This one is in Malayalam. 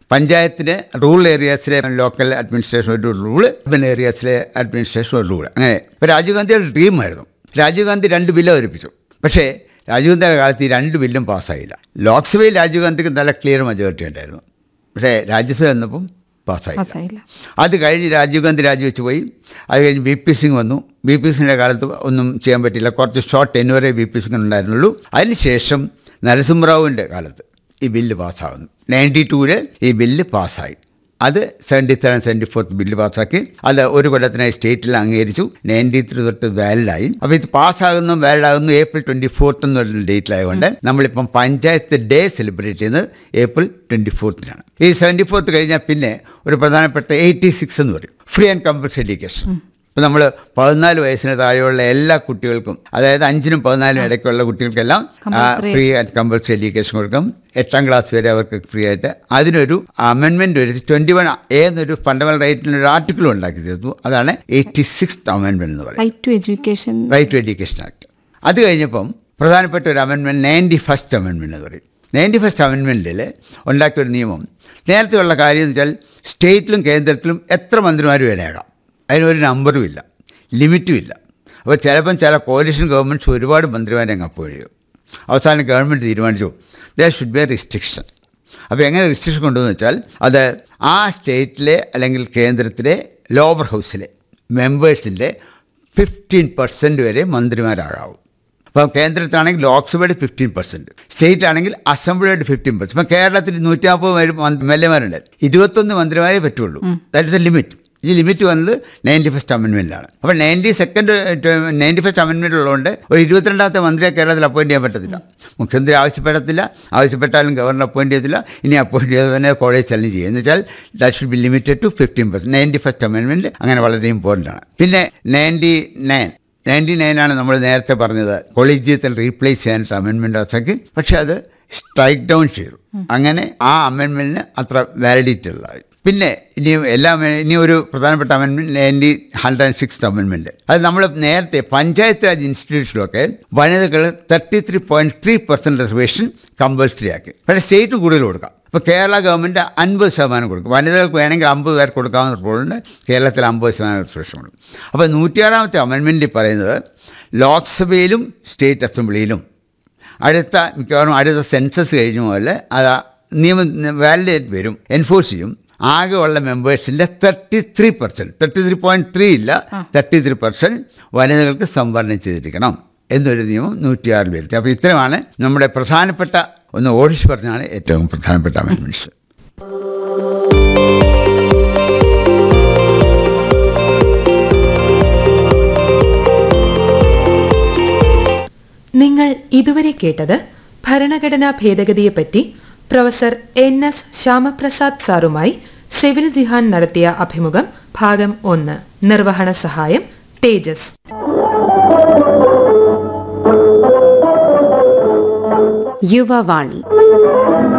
പഞ്ചായത്തിന് റൂറൽ ഏരിയാസിലെ ലോക്കൽ അഡ്മിനിസ്ട്രേഷൻ ഒരു റൂള് അർബൻ ഏരിയാസിലെ അഡ്മിനിസ്ട്രേഷൻ ഒരു റൂള് അങ്ങനെ ഇപ്പോൾ രാജീവ് ഗാന്ധിയുടെ ഡ്രീമായിരുന്നു രാജീവ് ഗാന്ധി രണ്ട് ബില്ല് അവതരിപ്പിച്ചു പക്ഷേ രാജീവ് ഗാന്ധിയുടെ കാലത്ത് ഈ രണ്ട് ബില്ലും പാസ്സായില്ല ലോക്സഭയിൽ രാജീവ് ഗാന്ധിക്ക് നല്ല ക്ലിയർ മെജോറിറ്റി ഉണ്ടായിരുന്നു പക്ഷേ രാജ്യസഭ വന്നപ്പോൾ പാസ്സായില്ല പാസ്സായില്ല അത് കഴിഞ്ഞ് രാജീവ് ഗാന്ധി രാജിവെച്ച് പോയി അത് കഴിഞ്ഞ് ബി പി സിംഗ് വന്നു ബി പി സിംഗിൻ്റെ കാലത്ത് ഒന്നും ചെയ്യാൻ പറ്റില്ല കുറച്ച് ഷോർട്ട് ടെന്നുവരെ ബി പി സിംഗ് ഉണ്ടായിരുന്നുള്ളൂ അതിനുശേഷം നരസിംഹറാവുവിൻ്റെ കാലത്ത് ഈ ബില്ല് പാസ്സാവുന്നു നയൻറ്റി ടൂവിൽ ഈ ബില്ല് പാസ്സായി അത് seventy seven seventy fourth bill പാസ്സാക്കി അത് ഒരു കൊല്ലത്തിനായി സ്റ്റേറ്റിൽ അംഗീകരിച്ചു നയൻറ്റി ത്രീ തൊട്ട് വാലിഡായി അപ്പോൾ ഇത് പാസ്സാകുന്നു വാലിഡാകുന്നു ഏപ്രിൽ ട്വൻറ്റി ഫോർത്ത് എന്ന് പറയുന്ന ഡേറ്റിലായതുകൊണ്ട് നമ്മളിപ്പം പഞ്ചായത്ത് ഡേ സെലിബ്രേറ്റ് ചെയ്യുന്നത് ഏപ്രിൽ ട്വൻറ്റി ഫോർത്തിനാണ് ഈ സെവൻറ്റി ഫോർത്ത് കഴിഞ്ഞാൽ പിന്നെ ഒരു പ്രധാനപ്പെട്ട എയ്റ്റി സിക്സ് എന്ന് പറയും ഫ്രീ ആൻഡ് കമ്പൽസറി എഡ്യൂക്കേഷൻ ഇപ്പം നമ്മൾ പതിനാല് വയസ്സിന് താഴെയുള്ള എല്ലാ കുട്ടികൾക്കും അതായത് അഞ്ചിനും പതിനാലിനും ഇടയ്ക്കുള്ള കുട്ടികൾക്കെല്ലാം Compulsory. Free and compulsory education കൊടുക്കും എട്ടാം ക്ലാസ് വരെ അവർക്ക് ഫ്രീ ആയിട്ട് അതിനൊരു അമെൻമെൻറ്റ് ഒരു ട്വൻറ്റി വൺ എന്നൊരു ഫണ്ടമെൻ്റൽ റൈറ്റിന് ഒരു ആർട്ടിക്കിൾ ഉണ്ടാക്കി തീർത്തു അതാണ് എയ്റ്റി സിക്സ് അമെൻമെൻറ്റ് എന്ന് പറയുന്നത് right to education right to education act അത് കഴിഞ്ഞപ്പം പ്രധാനപ്പെട്ട ഒരു അമെൻമെൻറ്റ് നയൻറ്റി ഫസ്റ്റ് അമെൻമെൻറ്റ് എന്ന് പറയും നയൻറ്റി ഫസ്റ്റ് അമെൻമെൻറ്റിൽ ഉണ്ടാക്കിയ ഒരു നിയമം നേരത്തെയുള്ള കാര്യം എന്ന് വെച്ചാൽ സ്റ്റേറ്റിലും കേന്ദ്രത്തിലും എത്ര മന്ത്രിമാർ വേണേക്കാം അതിനൊരു നമ്പറും ഇല്ല ലിമിറ്റും ഇല്ല അപ്പോൾ ചിലപ്പം ചില കോalition ഗവൺമെൻറ്റ്സ് ഒരുപാട് മന്ത്രിമാരെ അങ്ങ് അപ്പോഴ് ചെയ്തു അവസാനം ഗവൺമെൻറ് തീരുമാനിച്ചു there should be a restriction അപ്പോൾ എങ്ങനെ റിസ്ട്രിക്ഷൻ കൊണ്ടുവന്ന് വെച്ചാൽ അത് ആ സ്റ്റേറ്റിലെ അല്ലെങ്കിൽ കേന്ദ്രത്തിലെ ലോവർ ഹൗസിലെ മെമ്പേഴ്സിൻ്റെ ഫിഫ്റ്റീൻ പെർസെൻറ്റ് വരെ മന്ത്രിമാരാകാവും അപ്പോൾ കേന്ദ്രത്തിലാണെങ്കിൽ ലോക്സഭയുടെ ഫിഫ്റ്റീൻ പെർസെൻറ്റ് സ്റ്റേറ്റ് ആണെങ്കിൽ അസംബ്ലിയുടെ ഫിഫ്റ്റീൻ പെർസെൻറ്റ് ഇപ്പോൾ കേരളത്തിൽ നൂറ്റി നാൽപ്പത് പേര് എം എൽ എമാരുണ്ട് ഇരുപത്തൊന്ന് മന്ത്രിമാരേ പറ്റുള്ളൂ ദാറ്റ് ഇസ് എ ലിമിറ്റ് ഈ ലിമിറ്റ് വന്നത് നയൻറ്റി ഫസ്റ്റ് അമെൻമെൻറ്റിലാണ് അപ്പോൾ ninety second ninety first amendment ഉള്ളതുകൊണ്ട് ഒരു ഇരുപത്തിരണ്ടാമത്തെ മന്ത്രിയെ കേരളത്തിൽ അപ്പോയിൻറ്റ് ചെയ്യാൻ പറ്റത്തില്ല മുഖ്യമന്ത്രി ആവശ്യപ്പെടത്തില്ല ആവശ്യപ്പെട്ടാലും ഗവർണർ അപ്പോയിൻറ്റ് ചെയ്തില്ല ഇനി അപ്പോയിൻറ്റ് ചെയ്ത് തന്നെ കോളേജ് ചലഞ്ച് ചെയ്യും എന്ന് വെച്ചാൽ that should be limited to fifteen percent ninety first amendment അങ്ങനെ വളരെ ഇമ്പോർട്ടൻ്റ് ആണ് പിന്നെ നയൻറ്റി നയൻ നയൻറ്റി നയനാണ് നമ്മൾ നേരത്തെ പറഞ്ഞത് കൊളീജിയത്തിൽ റീപ്ലേസ് ചെയ്യാനായിട്ട് അമെൻമെൻറ്റ് ആക്കി പക്ഷേ അത് സ്ട്രൈക്ക് ഡൗൺ ചെയ്തു അങ്ങനെ ആ അമെൻമെൻറ്റിന് അത്ര വാലിഡിറ്റി ഉള്ളതായി പിന്നെ ഇനി എല്ലാ ഇനി ഒരു പ്രധാനപ്പെട്ട amendment ninety hundred and six amendment അത് നമ്മൾ നേരത്തെ പഞ്ചായത്ത് രാജ് ഇൻസ്റ്റിറ്റ്യൂഷനിലൊക്കെ വനിതകൾ thirty three point three percent reservation compulsory ആക്കി പക്ഷേ സ്റ്റേറ്റ് കൂടുതൽ കൊടുക്കാം ഇപ്പോൾ കേരള ഗവൺമെൻറ് അൻപത് ശതമാനം കൊടുക്കും വനിതകൾക്ക് വേണമെങ്കിൽ അമ്പത് പേർ കൊടുക്കാവുന്ന റൂളുണ്ട് കേരളത്തിൽ അമ്പത് ശതമാനം റിസർവേഷൻ കൊടുക്കും അപ്പോൾ നൂറ്റിയാറാമത്തെ അമെൻമെൻറ്റിൽ പറയുന്നത് ലോക്സഭയിലും സ്റ്റേറ്റ് അസംബ്ലിയിലും അടുത്ത മിക്കവാറും അടുത്ത സെൻസസ് കഴിഞ്ഞ പോലെ അത് നിയമം വാലിഡേറ്റ് വരും എൻഫോഴ്സ് ചെയ്യും ആകെ ഉള്ള മെമ്പേഴ്സിൻ്റെ thirty three percent thirty three point three ഇല്ല തേർട്ടി ത്രീ പെർസെൻറ്റ് വനിതകൾക്ക് സംവരണം ചെയ്തിരിക്കണം എന്നൊരു നിയമം നൂറ്റിയാറിൽ വരുത്തി അപ്പോൾ ഇത്രയുമാണ് നമ്മുടെ പ്രധാനപ്പെട്ട ഒന്ന് ഓടിച്ച് പറഞ്ഞാണ് ഏറ്റവും പ്രധാനപ്പെട്ട അമെൻമെൻറ്റ്സ് നിങ്ങൾ ഇതുവരെ കേട്ടത് ഭരണഘടനാ ഭേദഗതിയെപ്പറ്റി പ്രൊഫസർ എൻ എസ് ശ്യാമപ്രസാദ് സാറുമായി സിവിൽ ജിഹാൻ നടത്തിയ അഭിമുഖം ഭാഗം ഒന്ന് നിർവഹണ സഹായം തേജസ് യുവവാണി